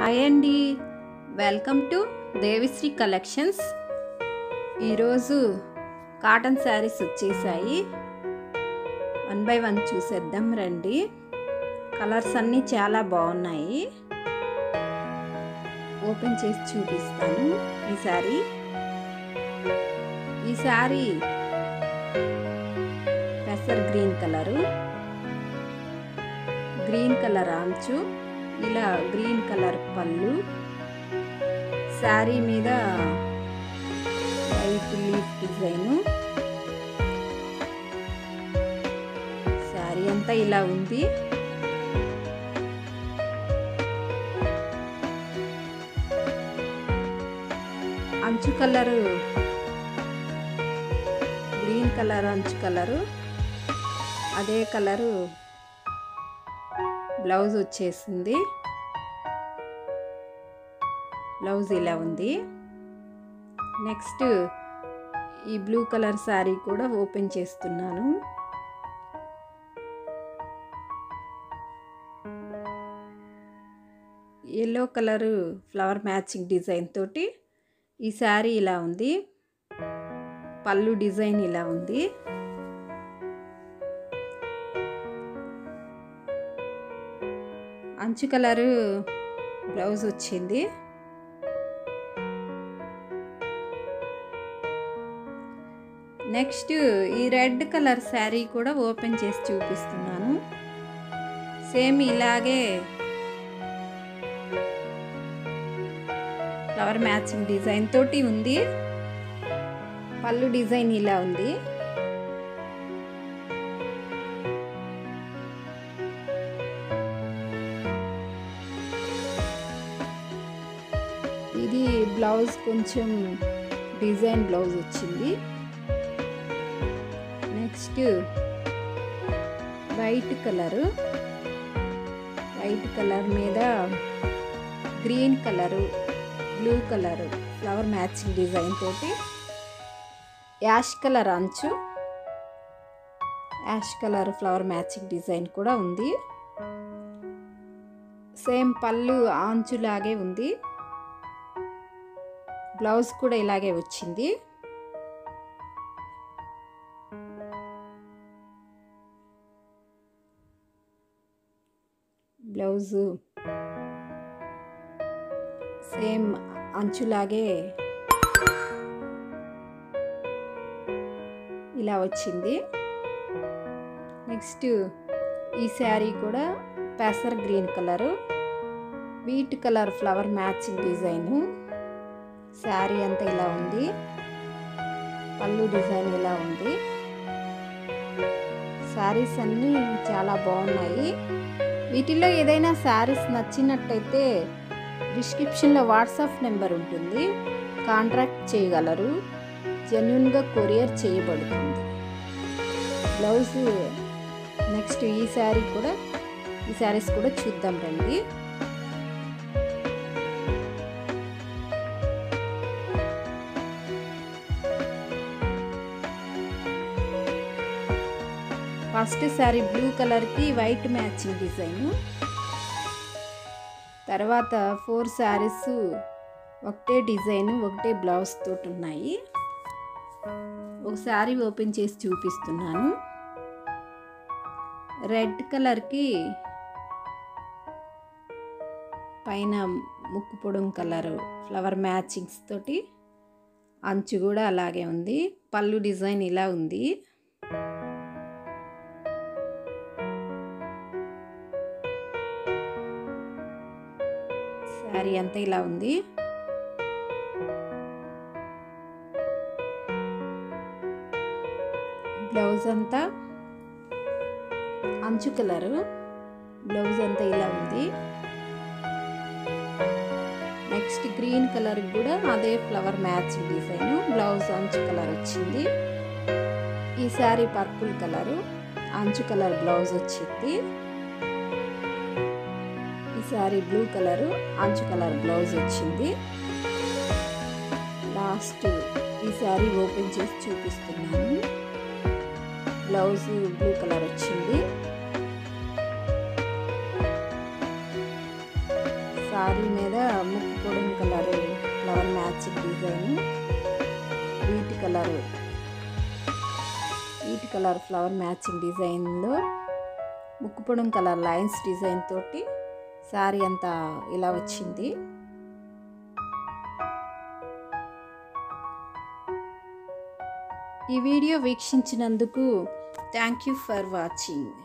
hi అండి welcome to Devisri collections ఈరోజు cotton saris వచ్చేసాయి వన్ బై వన్ చూసేద్దాం రండి కలర్స్ అన్నీ చాలా బాగున్నాయి ఓపెన్ చేసి చూపిస్తాను ఈ శారీ ఈ శారీ పెసర్ గ్రీన్ కలరు గ్రీన్ కలర్ ఆంచు ఇలా గ్రీన్ కలర్ పళ్ళు శారీ మీద వైట్ లీఫ్ డిజైను శారీ అంతా ఇలా ఉంది అంచు కలరు గ్రీన్ కలర్ అంచు కలరు అదే కలరు బ్లౌజ్ వచ్చేసింది బ్లౌజ్ ఇలా ఉంది నెక్స్ట్ ఈ బ్లూ కలర్ శారీ కూడా ఓపెన్ చేస్తున్నాను yellow colour flower matching design తోటి ఈ శారీ ఇలా ఉంది పళ్ళు డిజైన్ ఇలా ఉంది అంచు కలరు బ్లౌజ్ వచ్చింది నెక్స్ట్ ఈ రెడ్ కలర్ శారీ కూడా ఓపెన్ చేసి చూపిస్తున్నాను సేమ్ ఇలాగే ఫ్లవర్ మ్యాచింగ్ డిజైన్ తోటి ఉంది పళ్ళు డిజైన్ ఇలా ఉంది ఇది బ్లౌజ్ కొంచెం డిజైన్ బ్లౌజ్ వచ్చింది next white colour white colour మీద green colour blue colour flower matching design తోటి యాష్ కలర్ అంచు ash colour flower matching design కూడా ఉంది సేమ్ పళ్ళు ఆంచులాగే ఉంది బ్లౌజ్ కూడా ఇలాగే వచ్చింది బ్లౌజు సేమ్ అంచులాగే ఇలా వచ్చింది నెక్స్ట్ ఈ శారీ కూడా పెసర్ green colour wheat colour flower matching design sari అంతా ఇలా ఉంది పళ్ళు డిజైన్ ఇలా ఉంది శారీస్ అన్నీ చాలా బాగున్నాయి వీటిలో ఏదైనా శారీస్ నచ్చినట్టయితే డిస్క్రిప్షన్లో వాట్సాప్ నెంబర్ ఉంటుంది కాంట్రాక్ట్ చేయగలరు జెన్యున్గా కొరియర్ చేయబడుతుంది బ్లౌజ్ నెక్స్ట్ ఈ శారీ కూడా ఈ శారీస్ కూడా చూద్దాం రండి ఫస్ట్ శారీ బ్లూ కలర్కి వైట్ మ్యాచింగ్ డిజైను తర్వాత ఫోర్ శారీస్ ఒకటే డిజైన్ ఒకటే బ్లౌజ్ తోటి ఉన్నాయి ఒక శారీ ఓపెన్ చేసి చూపిస్తున్నాను రెడ్ కలర్కి పైన ముక్కు పొడుం కలరు ఫ్లవర్ మ్యాచింగ్స్ తోటి అంచు కూడా అలాగే ఉంది పళ్ళు డిజైన్ ఇలా ఉంది శారీ అంతా ఇలా ఉంది బ్లౌజ్ అంతా అంచు కలరు బ్లౌజ్ అంతా ఇలా ఉంది నెక్స్ట్ గ్రీన్ కలర్ కూడా అదే ఫ్లవర్ మ్యాచింగ్ డిజైన్ బ్లౌజ్ అంచు కలర్ వచ్చింది ఈ శారీ పర్పుల్ కలరు అంచు కలర్ బ్లౌజ్ వచ్చింది ఈ శారీ బ్లూ కలరు అంచు కలర్ బ్లౌజ్ వచ్చింది లాస్ట్ ఈ శారీ ఓపెన్ చేసి చూపిస్తున్నాను బ్లౌజ్ బ్లూ కలర్ వచ్చింది శారీ మీద colour wheat colour flower matching డిజైన్లో ముక్కుపొడం కలర్ లైన్స్ డిజైన్ తోటి శారీ అంతా ఇలా వచ్చింది ఈ వీడియో వీక్షించినందుకు థ్యాంక్ యూ ఫర్ వాచింగ్